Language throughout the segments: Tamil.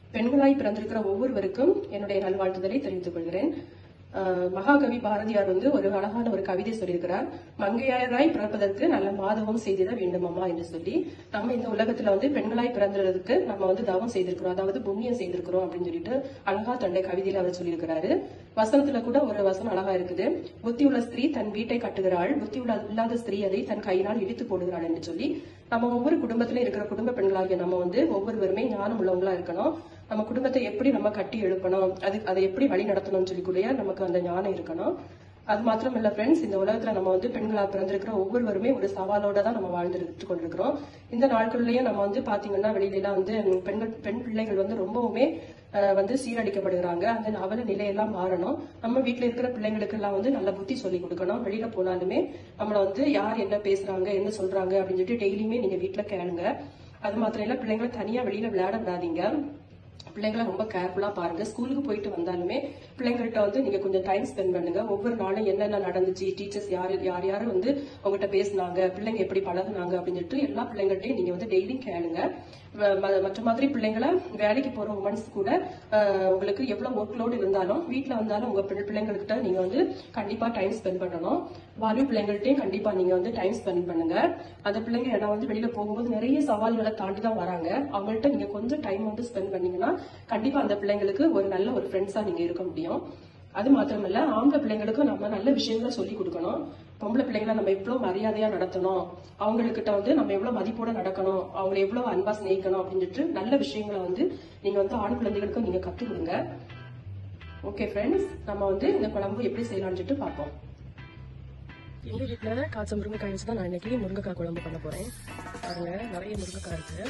பெண்களாய் பிறந்திருக்கிற ஒவ்வொருவருக்கும் என்னுடைய நல்வாழ்த்துதலை தெரிவித்துக் கொள்கிறேன் அஹ், மகாகவி பாரதியார் வந்து ஒரு அழகான ஒரு கவிதை சொல்லியிருக்கிறார் மங்கையாராய் பிறப்பதற்கு நல்ல மாதவம் செய்திட வேண்டுமம்மா என்று சொல்லி நம்ம இந்த உலகத்துல வந்து பெண்களாய் பிறந்ததுக்கு நம்ம வந்து தவம் செய்திருக்கிறோம் அதாவது புண்ணியம் செய்திருக்கிறோம் அப்படின்னு சொல்லிட்டு அழகா தன்னுடைய கவிதையில அவர் சொல்லியிருக்கிறாரு வசனத்துல கூட ஒரு வசனம் அழகா இருக்குது புத்தி உள்ள ஸ்திரீ தன் வீட்டை கட்டுகிறாள் புத்தி உள்ள இல்லாத ஸ்திரீ அதை தன் கையினால் இடித்து போடுகிறாள் என்று சொல்லி நம்ம ஒவ்வொரு குடும்பத்திலும் இருக்கிற குடும்ப பெண்களாகிய நம்ம வந்து ஒவ்வொருவருமே ஞானம் உள்ளவங்களா இருக்கணும் நம்ம குடும்பத்தை எப்படி நம்ம கட்டி எழுப்பணும் அது அதை எப்படி வழி நடத்தணும்னு சொல்லி கூட நமக்கு அந்த ஞானம் இருக்கணும் அது மாத்திரம் இல்ல ஃப்ரெண்ட்ஸ் இந்த உலகத்துல நம்ம வந்து பெண்களா பிறந்திருக்கிற ஒவ்வொருவருமே ஒரு சவாலோட தான் நம்ம வாழ்ந்துட்டு கொண்டிருக்கிறோம் இந்த நாட்கள்லயும் நம்ம வந்து பாத்தீங்கன்னா வெளியில எல்லாம் வந்து பெண்கள் பெண் பிள்ளைகள் வந்து ரொம்பவுமே அஹ், வந்து சீரழிக்கப்படுகிறாங்க அந்த அவல நிலையெல்லாம் மாறணும் நம்ம வீட்ல இருக்கிற பிள்ளைங்களுக்கு எல்லாம் வந்து நல்ல புத்தி சொல்லி கொடுக்கணும் வெளியில போனாலுமே நம்மள வந்து யார் என்ன பேசுறாங்க என்ன சொல்றாங்க அப்படின்னு சொல்லிட்டு டெய்லியுமே நீங்க வீட்ல கேளுங்க அது மாத்திரம் இல்ல பிள்ளைங்களை தனியா வெளியில விளையாட விடாதீங்க பிள்ளைங்களை ரொம்ப கேர்ஃபுல்லா பாருங்க ஸ்கூலுக்கு போயிட்டு வந்தாலுமே பிள்ளைங்கள்ட்ட வந்து நீங்க கொஞ்சம் டைம் ஸ்பெண்ட் பண்ணுங்க ஒவ்வொரு நாளும் என்னென்ன நடந்துச்சு டீச்சர்ஸ் யாரு யார் யாரு வந்து உங்ககிட்ட பேசுனாங்க பிள்ளைங்க எப்படி பழகுனாங்க அப்படின்னு சொல்லிட்டு எல்லா பிள்ளைங்கள்ட்டையும் நீங்க வந்து டெய்லி கேளுங்க வ- ம- மற்ற மாதிரி பிள்ளைங்களை வேலைக்கு போற உமன்ஸ் கூட அஹ், உங்களுக்கு எவ்வளவு ஒர்க் லோடு இருந்தாலும் வீட்ல வந்தாலும் உங்க பிள்ளை- பிள்ளைங்கள்கிட்ட நீங்க வந்து கண்டிப்பா டைம் ஸ்பெண்ட் பண்ணணும் வாலிப பிள்ளைங்கள்ட்டையும் கண்டிப்பா நீங்க வந்து டைம் ஸ்பெண்ட் பண்ணுங்க அந்த பிள்ளைங்க ஏன்னா வந்து வெளியில போகும்போது நிறைய சவால்களை தாண்டி தான் வராங்க அவங்கள்ட்ட நீங்க கொஞ்சம் டைம் வந்து ஸ்பெண்ட் பண்ணீங்கன்னா கண்டிப்பா அந்த பிள்ளைங்களுக்கு ஒரு நல்ல ஒரு ஃப்ரெண்ட்ஸா நீங்க இருக்க முடியும் அது மாத்திரமல்ல ஆம்பளை பிள்ளைங்களுக்கும் நம்ம நல்ல விஷயங்களை சொல்லி கொடுக்கணும் பொம்பளை பிள்ளைங்களை நம்ம எவ்வளவு மரியாதையா நடத்தணும் அவங்ககிட்ட வந்து நம்ம எவ்வளவு மதிப்போட நடக்கணும் அவங்களை எவ்வளவு அன்பா சிநேகிக்கணும் அப்படின்னு சொல்லிட்டு நல்ல விஷயங்களை வந்து நீங்க வந்து ஆண் குழந்தைகளுக்கும் நீங்க கத்துக் கொடுங்க ஓகே ஃப்ரெண்ட்ஸ் நம்ம வந்து இந்த குழம்பு எப்படி செய்யலாம்னு சொல்லிட்டு பார்ப்போம் எங்க வீட்டுல காய்ச்ச முருங்கைக்காய் வச்சு தான் நான் இன்னைக்கு முருங்கைக்காய் குழம்பு பண்ண போறேன் பாருங்க நிறைய முருங்கைக்காய் இருக்கு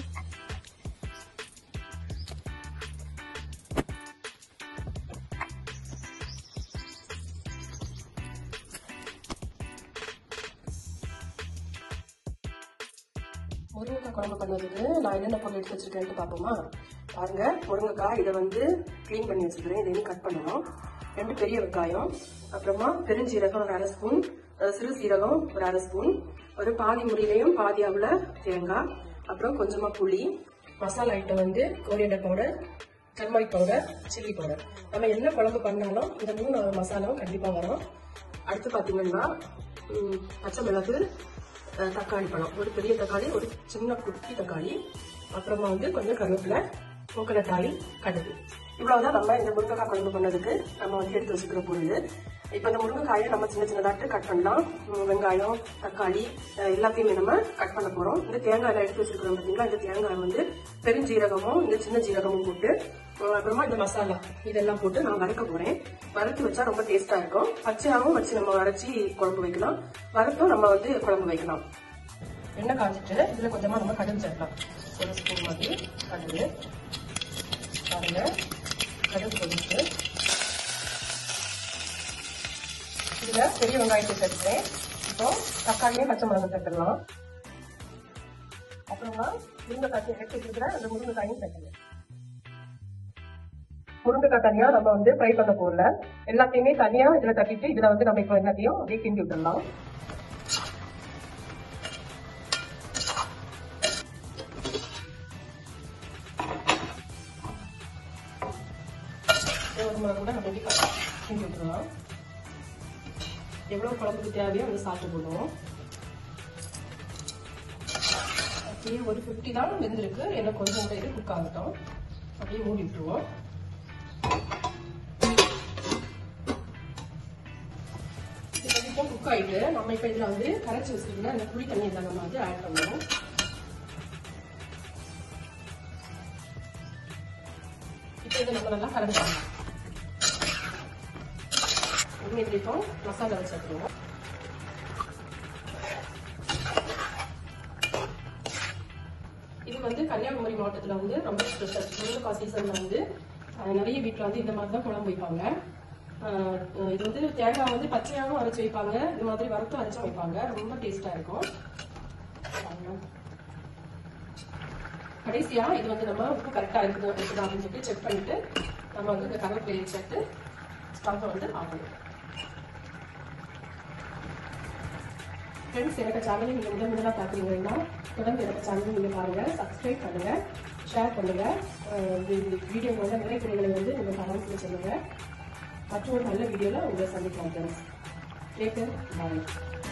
முருங்கைக்காய் குழம்பு பண்ணதுக்கு நான் என்னென்ன பொருள் எடுத்து வச்சிருக்கேன்ட்டு பார்ப்போமா பாருங்க முருங்கைக்காய் இதை வந்து க்ளீன் பண்ணி வச்சிருக்கிறேன் இதையும் கட் பண்ணணும் ரெண்டு பெரிய வெங்காயம் அப்புறமா பெருஞ்சீரகம் ஒரு அரை ஸ்பூன் அஹ் சிறு சீரகம் ஒரு அரை ஸ்பூன் ஒரு பாதி முறியிலையும் பாதி அவ்வள தேங்காய் அப்புறம் கொஞ்சமா புளி மசாலா ஐட்டம் வந்து coriander powder turmeric powder chilli powder நம்ம என்ன குழம்பு பண்ணாலும் இந்த மூணு மசாலாவும் கண்டிப்பா வரும் அடுத்து பாத்தீங்கன்னா ம், பச்சை மிளகு அஹ், தக்காளி பழம் ஒரு பெரிய தக்காளி ஒரு சின்ன குட்டி தக்காளி அப்புறமா வந்து கொஞ்சம் கருவேப்பிலை கோகனட் ஆயில் கடுகு இவ்வளவுதான் நம்ம இந்த முருங்கைக்காய் குழம்பு பண்ணதுக்கு நம்ம வந்து எடுத்து வச்சுக்கிற பொருள் இப்போ இந்த முருங்கைக்காயை நம்ம சின்ன சின்னதாட்டு கட் பண்ணலாம் உம், வெங்காயம் தக்காளி அஹ், எல்லாத்தையுமே நம்ம கட் பண்ண போறோம் இந்த தேங்காய் எடுத்து வச்சிருக்கிறோம் பார்த்தீங்களா இந்த தேங்காய் வந்து பெருஞ்சீரகமும் இந்த சின்ன ஜீரகமும் போட்டு அஹ், அப்புறமா இந்த மசாலா இதெல்லாம் போட்டு நான் வறுக்க போறேன் வறுத்து வச்சா ரொம்ப டேஸ்டா இருக்கும் பச்சையாவும் வச்சு நம்ம அரைச்சி குழம்பு வைக்கலாம் வறுத்தும் நம்ம வந்து குழம்பு வைக்கலாம் எண்ணெய் காஞ்சிட்டு இதுல கொஞ்சமா நம்ம கடுகு சேர்க்கலாம் ஒரு ஸ்பூன் மாதிரி கடுகு பாருங்க கடுகு கொதிச்சு இதுல பெரிய வெங்காயத்தை சேர்த்துறேன் இப்போ தக்காளியும் பச்சை மிளகாய் சேர்த்துடலாம் அப்புறமா முருங்கைக்காய் எடுத்து வச்சிருக்கிற அந்த முருங்கைக்காயும் சேர்த்துங்க முருங்கைக்காய் தனியா நம்ம வந்து ஃப்ரை பண்ண போறல எல்லாத்தையுமே தனியா இதுல தட்டிட்டு இதுல வந்து நம்ம இப்போ எல்லாத்தையும் அப்படியே கிண்டி விட்டுடலாம் ஒரு மிளகு கூட நம்ம இப்படி கிண்டி விட்டுறலாம் எவ்வளவு குழம்புக்கு தேவையோ அந்த சாப்பிட்டு போடுவோம் அப்படியே ஒரு ஃபிஃப்டி தான் வெந்திருக்கு எனக்கு கொஞ்சம் கூட இது குக் ஆகட்டும் அப்படியே மூடி விட்டுருவோம் இது இப்போ குக் ஆயிட்டு நம்ம இப்போ இதுல வந்து கரைச்சி வச்சிருக்கோம்னா அந்த புளி தண்ணி இதில் நம்ம வந்து ஆட் பண்ணுவோம் இப்போ இதை நம்ம நல்லா கலந்துக்கலாம் இது இப்போ மசாலா வச்சு எடுத்துருவோம் இது வந்து கன்னியாகுமரி மாவட்டத்துல வந்து ரொம்ப ஸ்பெஷல் முருங்கைக்காய் சீசன்ல வந்து அஹ், நிறைய வீட்டுல வந்து இந்த மாதிரி தான் குழம்பு வைப்பாங்க அஹ், இது வந்து தேங்காய் வந்து பச்சையாகவும் அரைச்சு வைப்பாங்க இந்த மாதிரி வறுத்தும் அரைச்சு வைப்பாங்க ரொம்ப டேஸ்டா இருக்கும் பாருங்க. கடைசியா இது வந்து நம்ம உப்பு கரெக்டா இருக்குது இருக்குதா அப்படின்னு சொல்லிட்டு செக் பண்ணிட்டு நம்ம வந்து இந்த கருவேப்பிலையை சேர்த்து ஸ்டவ் வந்து ஆஃப் பண்ணிடுவோம் ஃப்ரெண்ட்ஸ் எனக்கு சேனலை நீங்கள் முதல் முதலாக பார்க்குறீங்கன்னா தொடர்ந்து எனக்கு சேனலை நீங்கள் பாருங்கள் சப்ஸ்கிரைப் பண்ணுங்கள் ஷேர் பண்ணுங்க அஹ் இந்த வீடியோ வந்து நிறைய குறைகளை வந்து உங்க கமெண்ட்ஸ்ல சொல்லுங்க மற்றொரு நல்ல வீடியோல உங்களை சந்திக்கலாம் ஃப்ரெண்ட்ஸ் டேக் பாய்